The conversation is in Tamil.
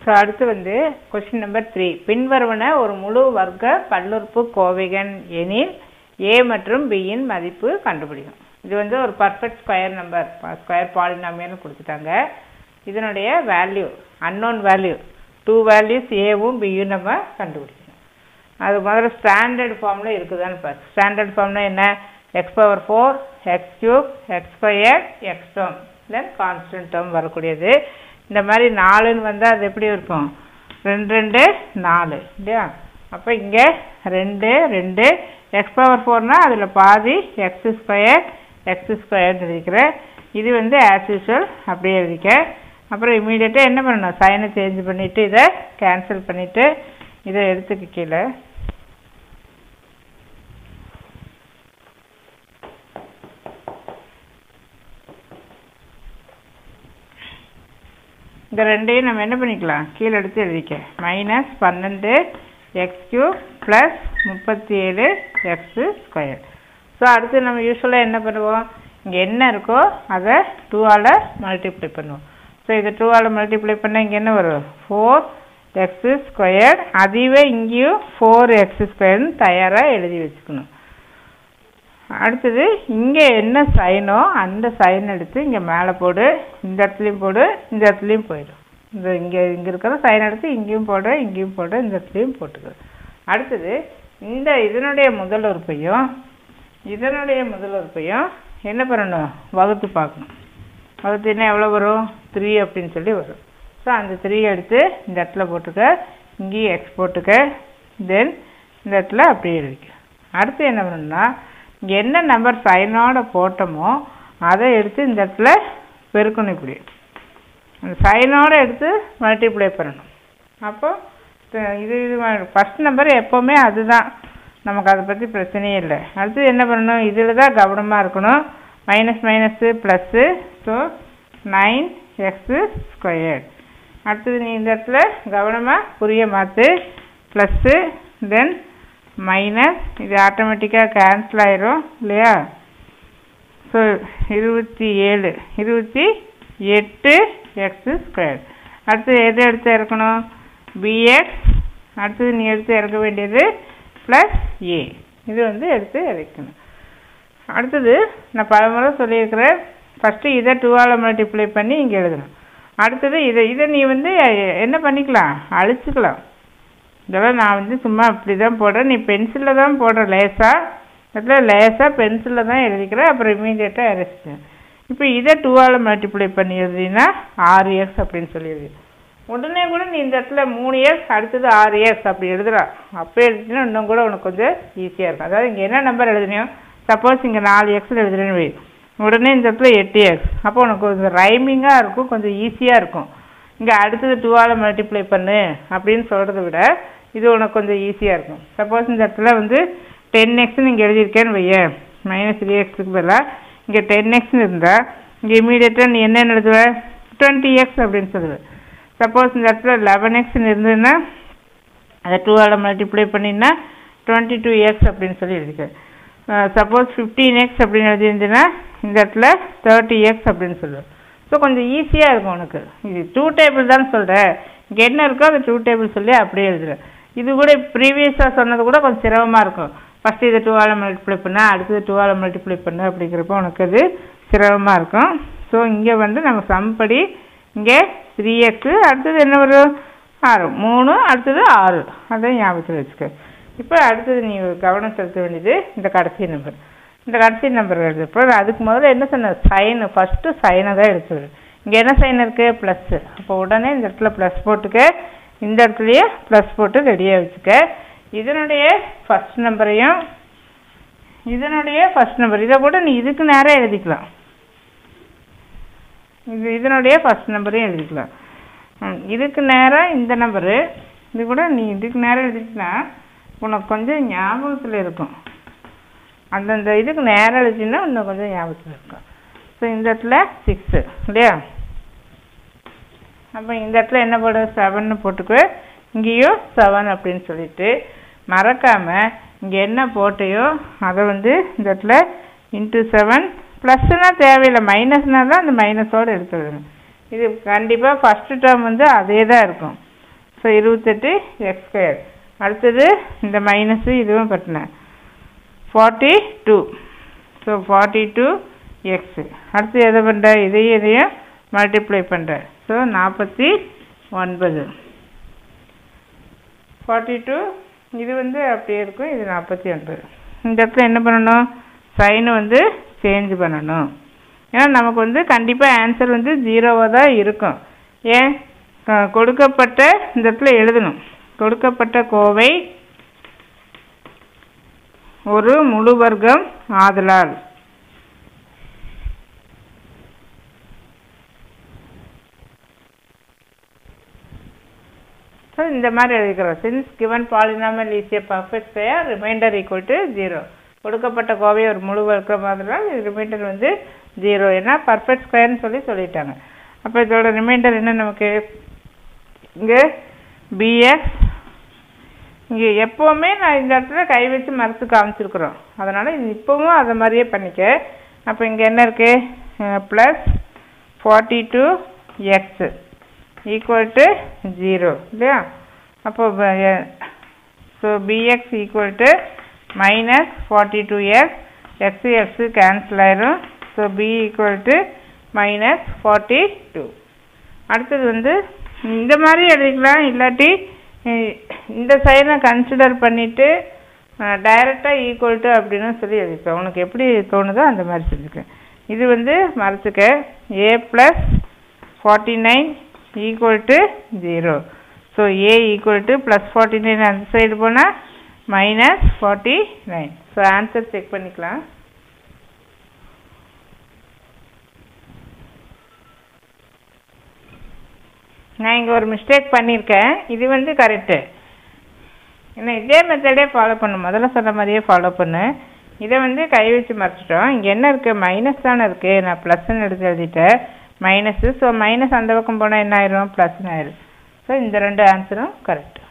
ஸோ அடுத்து வந்து கொஸ்டின் நம்பர் த்ரீ பின்வருவன ஒரு முழு வர்க்க பல்லுறுப்பு கோவைகள் எனில் ஏ மற்றும் பியின் மதிப்பு கண்டுபிடிக்கும் இது வந்து ஒரு பர்ஃபெக்ட் ஸ்கொயர் நம்பர் ஸ்கொயர் பாலினாமியல்னு கொடுத்துட்டாங்க இதனுடைய value unknown value two values ஏவும் பியும் நம்ம கண்டுபிடிக்கணும் அது முதல்ல ஸ்டாண்டர்ட் ஃபார்மில் இருக்குதான்னு பாரு ஸ்டாண்டர்ட் ஃபார்ம்னா என்ன x power four x cube x square x term then constant term வரக்கூடியது இந்த மாதிரி நாலுன்னு வந்தால் அது எப்படி இருக்கும் ரெண்டு ரெண்டு நாலு இல்லையா அப்போ இங்கே ரெண்டு ரெண்டு எக்ஸ் பவர் ஃபோர்னால் அதில் பாதி எக்ஸ் ஸ்கொயர் எக்ஸ் ஸ்கொயர்னு எழுதிக்கிறேன் இது வந்து ஆஸ் யூஷுவல் அப்படியே எழுதிக்க அப்புறம் இமீடியட்டாக என்ன பண்ணணும் சைனை சேஞ்ச் பண்ணிவிட்டு இதை கேன்சல் பண்ணிவிட்டு இதை எடுத்துக்க கீழே இந்த ரெண்டையும் நம்ம என்ன பண்ணிக்கலாம் கீழே எடுத்து எழுதிக்க மைனஸ் பன்னெண்டு எக்ஸ் கியூப் ப்ளஸ் முப்பத்தி ஏழு எக்ஸு ஸ்கொயர் ஸோ அடுத்து நம்ம யூஸ்வலாக என்ன பண்ணுவோம் இங்கே என்ன இருக்கோ அதை டூவால் மல்டிப்ளை பண்ணுவோம் ஸோ இதை டூவால் மல்டிப்ளை பண்ணால் இங்கே என்ன வரும் ஃபோர் எக்ஸு ஸ்கொயர் அதுவே இங்கேயும் ஃபோர் எக்ஸு ஸ்கொயர்னு தயாராக எழுதி வச்சுக்கணும் அடுத்தது இங்கே என்ன சைனோ அந்த சைன் எடுத்து இங்கே மேலே போடு இந்த இடத்துலையும் போடு இந்த இடத்துலையும் போயிடும் இந்த இங்கே இங்கே இருக்கிற சைன் எடுத்து இங்கேயும் போடு இங்கேயும் போடு இந்த இடத்துலையும் போட்டுக்க அடுத்தது இந்த இதனுடைய முதல் உறுப்பையும் இதனுடைய முதல் உறுப்பையும் என்ன பண்ணணும் வகுத்து பார்க்கணும் வகுத்துனா எவ்வளோ வரும் த்ரீ அப்படின்னு சொல்லி வரும் ஸோ அந்த த்ரீ எடுத்து இந்த இடத்துல போட்டுக்க இங்கேயும் எக்ஸ் போட்டுக்க தென் இந்த இடத்துல அப்படியே எழுதிக்க அடுத்து என்ன பண்ணணும்னா இங்கே என்ன நம்பர் சைனோட போட்டோமோ அதை எடுத்து இந்த இடத்துல பெருக்கணும் இப்படி அந்த சைனோட எடுத்து மல்டிப்ளை பண்ணணும் அப்போ இது இது ஃபஸ்ட் நம்பர் எப்போவுமே அதுதான் நமக்கு அதை பற்றி பிரச்சனையே இல்லை அடுத்து என்ன பண்ணணும் இதில் தான் கவனமாக இருக்கணும் minus minus plus so nine x square அடுத்தது நீ இந்த இடத்துல கவனமாக புரிய மாற்று ப்ளஸ்ஸு தென் மைனஸ் இது ஆட்டோமேட்டிக்காக கேன்சல் ஆயிரும் இல்லையா ஸோ இருபத்தி ஏழு இருபத்தி எட்டு எக்ஸு ஸ்கொயர் அடுத்து எது எடுத்து இறக்கணும் பிஎக்ஸ் அடுத்தது நீ எடுத்து இறக்க வேண்டியது ப்ளஸ் ஏ இது வந்து எடுத்து இறக்கணும் அடுத்தது நான் பல முறை சொல்லியிருக்கிறேன் ஃபஸ்ட்டு இதை டூவால் மல்டிப்ளை பண்ணி இங்கே எழுதணும் அடுத்தது இதை இதை நீ வந்து என்ன பண்ணிக்கலாம் அழிச்சுக்கலாம் இதெல்லாம் நான் வந்து சும்மா அப்படி தான் போடுறேன் நீ பென்சிலில் தான் போடுற லேசாக அதில் லேசாக பென்சிலில் தான் எழுதிக்கிறேன் அப்புறம் இமீடியட்டாக அரைச்சிட்டேன் இப்போ இதை டூவால் மல்டிப்ளை பண்ணி எழுதினா ஆறு இயர்ஸ் அப்படின்னு சொல்லி எழுதி உடனே கூட நீ இந்த இடத்துல மூணு இயர்ஸ் அடுத்தது ஆறு இயர்ஸ் அப்படி எழுதுறா அப்போ எழுதினா இன்னும் கூட உனக்கு கொஞ்சம் ஈஸியாக இருக்கும் அதாவது இங்கே என்ன நம்பர் எழுதுனியோ சப்போஸ் இங்கே நாலு எக்ஸில் எழுதுறேன்னு வை உடனே இந்த இடத்துல எட்டு எக்ஸ் அப்போ உனக்கு கொஞ்சம் ரைமிங்காக இருக்கும் கொஞ்சம் ஈஸியாக இருக்கும் இங்கே அடுத்தது டூவால் மல்டிப்ளை பண்ணு அப்படின்னு சொல்கிறத விட இது உனக்கு கொஞ்சம் ஈஸியாக இருக்கும் சப்போஸ் இந்த இடத்துல வந்து டென் எக்ஸ்னு இங்கே எழுதியிருக்கேன்னு வையேன் மைனஸ் த்ரீ எக்ஸுக்கு பதிலாக இங்கே டென் எக்ஸ்னு இருந்தால் இங்கே இமீடியட்டாக நீ என்ன எழுதுவ டுவெண்ட்டி எக்ஸ் அப்படின்னு சொல்லுவேன் சப்போஸ் இந்த இடத்துல லெவன் எக்ஸ்னு இருந்ததுன்னா அதை டூவால் மல்டிப்ளை பண்ணினா டுவெண்ட்டி டூ எக்ஸ் அப்படின்னு சொல்லி எழுதிக்க சப்போஸ் ஃபிஃப்டீன் எக்ஸ் அப்படின்னு எழுதியிருந்ததுன்னா இந்த இடத்துல தேர்ட்டி எக்ஸ் அப்படின்னு சொல்லுவேன் ஸோ கொஞ்சம் ஈஸியாக இருக்கும் உனக்கு இது டூ டேபிள் தான் சொல்கிறேன் இங்கே என்ன இருக்கோ அந்த டூ டேபிள் சொல்லி அப்படியே எழுதுறேன் இது கூட ப்ரீவியஸாக சொன்னது கூட கொஞ்சம் சிரமமாக இருக்கும் ஃபஸ்ட்டு இதை டூவால் மல்டிப்ளை பண்ண அடுத்தது டூவால் மல்டிப்ளை பண்ணு அப்படிங்கிறப்போ உனக்கு அது சிரமமாக இருக்கும் ஸோ இங்கே வந்து நம்ம சம்படி இங்கே த்ரீ எக்ஸு அடுத்தது என்ன வரும் ஆறு மூணு அடுத்தது ஆறு அதை ஞாபகத்தில் வச்சுக்க இப்போ அடுத்தது நீ கவனம் செலுத்த வேண்டியது இந்த கடைசி நம்பர் இந்த கடைசி நம்பர் எழுதுப்போ அதுக்கு முதல்ல என்ன சொன்ன சைனு ஃபஸ்ட்டு சைனை தான் எடுத்துடு இங்கே என்ன சைன் இருக்குது ப்ளஸ்ஸு அப்போ உடனே இந்த இடத்துல ப்ளஸ் போட்டுக்க இந்த இடத்துலையே ப்ளஸ் போட்டு ரெடியாக வச்சுக்க இதனுடைய ஃபஸ்ட் நம்பரையும் இதனுடைய ஃபஸ்ட் நம்பர் இதை கூட நீ இதுக்கு நேராக எழுதிக்கலாம் இது இதனுடைய ஃபஸ்ட் நம்பரையும் எழுதிக்கலாம் ம் இதுக்கு நேராக இந்த நம்பரு இது கூட நீ இதுக்கு நேரம் எழுதிச்சுன்னா உனக்கு கொஞ்சம் ஞாபகத்தில் இருக்கும் அந்தந்த இதுக்கு நேரம் எழுதிச்சுன்னா இன்னும் கொஞ்சம் ஞாபகத்தில் இருக்கும் ஸோ இந்த இடத்துல சிக்ஸு இல்லையா அப்போ இந்த இடத்துல என்ன போடு செவன்னு போட்டுக்கு இங்கேயும் செவன் அப்படின்னு சொல்லிட்டு மறக்காமல் இங்கே என்ன போட்டையோ அதை வந்து இந்த இடத்துல இன்ட்டு செவன் ப்ளஸ்னால் தேவையில்லை மைனஸ்னால் தான் அந்த மைனஸோடு எடுத்துவிடணும் இது கண்டிப்பாக ஃபஸ்ட்டு டேர்ம் வந்து அதே தான் இருக்கும் ஸோ இருபத்தெட்டு எக்ஸ் ஸ்கொயர் அடுத்தது இந்த மைனஸு இதுவும் கட்டினேன் forty two so forty two x அடுத்து எதை பண்ணுற இதையும் இதையும் மல்டிப்ளை பண்ணுறேன் ஸோ நாற்பத்தி ஒன்பது ஃபார்ட்டி டூ இது வந்து அப்படியே இருக்கும் இது நாற்பத்தி ஒன்பது இந்த இடத்துல என்ன பண்ணணும் சைனை வந்து சேஞ்ச் பண்ணணும் ஏன்னா நமக்கு வந்து கண்டிப்பாக ஆன்சர் வந்து ஜீரோவாக தான் இருக்கும் ஏன் க- கொடுக்கப்பட்ட இந்த இடத்துல எழுதணும் கொடுக்கப்பட்ட கோவை ஒரு முழு வர்க்கம் ஆதலால் ஸோ இந்த மாதிரி எழுதிக்கிறோம் since given polynomial is a perfect square remainder equal to zero கொடுக்கப்பட்ட கோவை ஒரு முழு வர்க்கம் ஆதலால் இது ரிமைண்டர் வந்து ஜீரோ ஏன்னா பர்ஃபெக்ட் ஸ்கொயர்னு சொல்லி சொல்லிட்டாங்க அப்போ இதோட ரிமைண்டர் என்ன நமக்கு இங்கே பிஎக்ஸ் இங்கே எப்போவுமே நான் இந்த இடத்துல கை வச்சு மறுத்து காமிச்சிருக்கிறோம் அதனால் இது இப்போவும் அதை மாதிரியே பண்ணிக்க அப்போ இங்கே என்ன இருக்குது plus forty two x equal to zero இல்லையா அப்போ so b x equal to minus forty two x x x cancel ஆயிரும் so b equal to minus forty two அடுத்தது வந்து இந்த மாதிரி எழுதிக்கலாம் இல்லாட்டி அஹ், இந்த சைனை கன்சிடர் பண்ணிவிட்டு டைரெக்டாக ஈக்குவல் டு அப்படின்னு சொல்லி எழுதிக்கலாம் உனக்கு எப்படி தோணுதோ அந்த மாதிரி செஞ்சுக்க இது வந்து மறைச்சிக்க a plus forty nine equal to zero so a equal to plus forty nine அந்த சைடு போனால் minus forty nine so answer check பண்ணிக்கலாம் நான் இங்கே ஒரு மிஸ்டேக் பண்ணியிருக்கேன் இது வந்து கரெக்டு என்ன இதே மெத்தடே ஃபாலோ பண்ணு முதல்ல சொன்ன மாதிரியே ஃபாலோ பண்ணு இதை வந்து கை வச்சு மறைச்சிட்டோம் இங்கே என்ன இருக்குது மைனஸ் தானே இருக்குது நான் ப்ளஸ்ன்னு எடுத்து எழுதிட்டேன் மைனஸு ஸோ மைனஸ் அந்த பக்கம் போனால் என்ன ஆயிரும் ப்ளஸ்ன்னு ஆயிரும் ஸோ இந்த ரெண்டு ஆன்சரும் கரெக்ட்